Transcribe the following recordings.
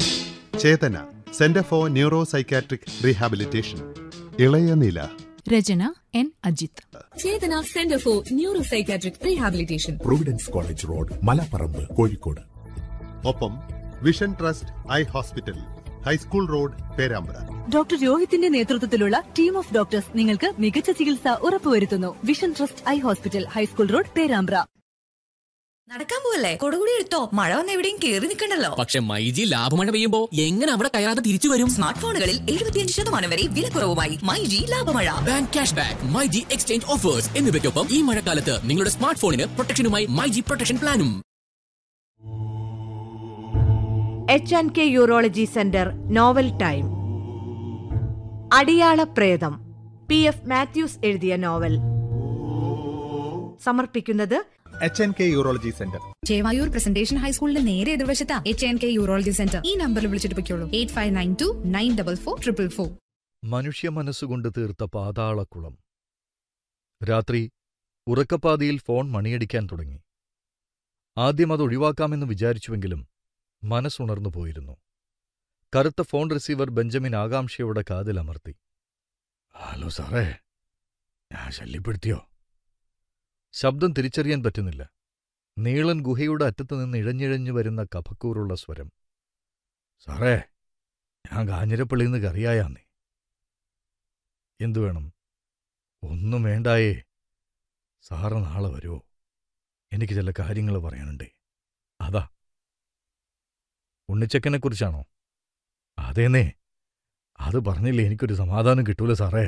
Chetana centre for neuro psychiatric rehabilitation ഇളയ നില Rachana N Ajith Chetana centre for neuro psychiatric rehabilitation providence college road Malaparamba Kozhikode ഒപ്പം vision trust eye hospital high school road Perambra doctor രോഹിത്തിന്റെ നേതൃത്വത്തിലുള്ള team of doctors നിങ്ങൾക്ക് മികച്ച ചികിത്സ ഉറപ്പുവരുത്തുന്നു vision trust eye hospital high school road Perambra നടക്കാൻ പോവല്ലേ കൊടുകൂടി എടുത്തോ മഴ വന്ന് എവിടെയും കേറി നിൽക്കണ്ടല്ലോ പക്ഷെ മൈജി ലാഭമഴ പെയ്യുമ്പോ എങ്ങനെ അവിടെ കയറാതെ തിരിച്ചു വരും സ്മാർട്ട് ഫോണുകളിൽ എഴുപത്തിയഞ്ച് ശതമാനം വരെ വിലക്കുറവുമായി മൈ ജി ലാഭമഴ bank cash back myG exchange offers എന്നിവയ്ക്കൊപ്പം ഈ മഴക്കാലത്ത് നിങ്ങളുടെ സ്മാർട്ട് ഫോണിന് പ്രൊട്ടക്ഷനുമായി മൈജി പ്രൊട്ടക്ഷൻ പ്ലാനും H and K urology centre novel time അടിയാള പ്രേതം പി എഫ് മാത്യൂസ് എഴുതിയ നോവൽ സമർപ്പിക്കുന്നത് H N K urology centre Chevayur presentation ഹൈസ്കൂളിന്റെ നേരെ എതിർവശത്താ H N K urology centre ഈ നമ്പറിൽ വിളിച്ചിട്ട് പൊയ്ക്കോളൂ eight five nine two nine double four triple four മനുഷ്യ മനസ്സുകൊണ്ട് തീർത്ത പാതാളക്കുളം രാത്രി ഉറക്കപ്പാതിയിൽ ഫോൺ മണിയടിക്കാൻ തുടങ്ങി ആദ്യം അത് ഒഴിവാക്കാമെന്ന് വിചാരിച്ചുവെങ്കിലും മനസ്സുണർന്നു പോയിരുന്നു കറുത്ത ഫോൺ റിസീവർ ബെഞ്ചമിൻ ആകാംക്ഷയോടെ കാതിലമർത്തി ഹലോ സാറേ ഞാൻ ശല്യപ്പെടുത്തിയോ ശബ്ദം തിരിച്ചറിയാൻ പറ്റുന്നില്ല നീളൻ ഗുഹയുടെ അറ്റത്ത് നിന്ന് ഇഴഞ്ഞിഴഞ്ഞു വരുന്ന കഫക്കൂറുള്ള സ്വരം സാറേ ഞാൻ കാഞ്ഞിരപ്പള്ളിന്ന് കറിയായാന്നേ എന്തു വേണം ഒന്നും വേണ്ടായേ സാറ് നാളെ വരുമോ എനിക്ക് ചില കാര്യങ്ങൾ പറയാനുണ്ടേ അതാ ഉണ്ണിച്ചക്കനെക്കുറിച്ചാണോ അതേന്നേ അത് പറഞ്ഞില്ലേ എനിക്കൊരു സമാധാനം കിട്ടൂല സാറേ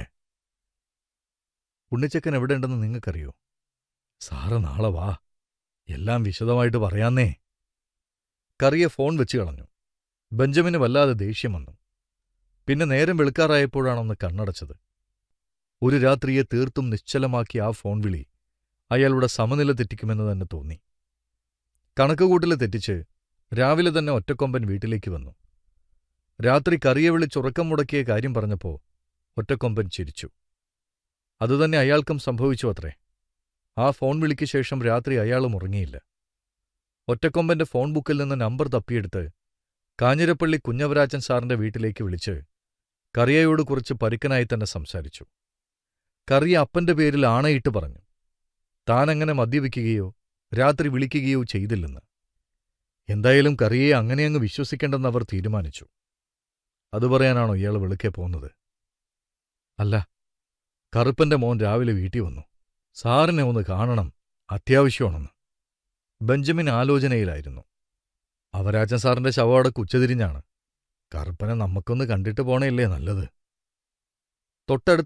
ഉണ്ണിച്ചക്കൻ എവിടെയുണ്ടെന്ന് നിങ്ങൾക്കറിയോ സാറ് നാളെ വാ എല്ലാം വിശദമായിട്ട് പറയാന്നേ കറിയെ ഫോൺ വെച്ച് കളഞ്ഞു ബെഞ്ചമിന് വല്ലാതെ ദേഷ്യം വന്നു പിന്നെ നേരം വെളുക്കാറായപ്പോഴാണൊന്ന് കണ്ണടച്ചത് ഒരു രാത്രിയെ തീർത്തും നിശ്ചലമാക്കിയ ആ ഫോൺ വിളി അയാളുടെ സമനില തെറ്റിക്കുമെന്ന് തന്നെ തോന്നി കണക്കുകൂട്ടൽ തെറ്റിച്ച് രാവിലെ തന്നെ ഒറ്റക്കൊമ്പൻ വീട്ടിലേക്ക് വന്നു രാത്രി കറിയെ വിളിച്ചുറക്കം മുടക്കിയ കാര്യം പറഞ്ഞപ്പോ ഒറ്റക്കൊമ്പൻ ചിരിച്ചു അതുതന്നെ അയാൾക്കും സംഭവിച്ചു അത്രേ ആ ഫോൺ വിളിക്ക് ശേഷം രാത്രി അയാളും ഉറങ്ങിയില്ല ഒറ്റക്കൊമ്പന്റെ ഫോൺ ബുക്കിൽ നിന്ന് നമ്പർ തപ്പിയെടുത്ത് കാഞ്ഞിരപ്പള്ളി കുഞ്ഞവരാജൻ സാറിന്റെ വീട്ടിലേക്ക് വിളിച്ച് കറിയയോട് കുറച്ച് പരുക്കനായി തന്നെ സംസാരിച്ചു കറിയ അപ്പന്റെ പേരിൽ ആണയിട്ട് പറഞ്ഞു താനങ്ങനെ മദ്യപിക്കുകയോ രാത്രി വിളിക്കുകയോ ചെയ്തില്ലെന്ന് എന്തായാലും കറിയെ അങ്ങനെയങ്ങ് വിശ്വസിക്കേണ്ടെന്ന് അവർ തീരുമാനിച്ചു അത് പറയാനാണോ ഇയാൾ വെളുക്കെ പോകുന്നത് അല്ല കറുപ്പന്റെ മോൻ രാവിലെ വീട്ടിൽ വന്നു സാറിനെ ഒന്ന് കാണണം അത്യാവശ്യമാണെന്ന് ബെഞ്ചമിൻ ആലോചനയിലായിരുന്നു അവരാജൻ സാറിന്റെ ശവടക്ക് ഉച്ചതിരിഞ്ഞാണ് കറുപ്പനെ നമുക്കൊന്ന് കണ്ടിട്ട് പോണേയല്ലേ നല്ലത് തൊട്ടടുത്ത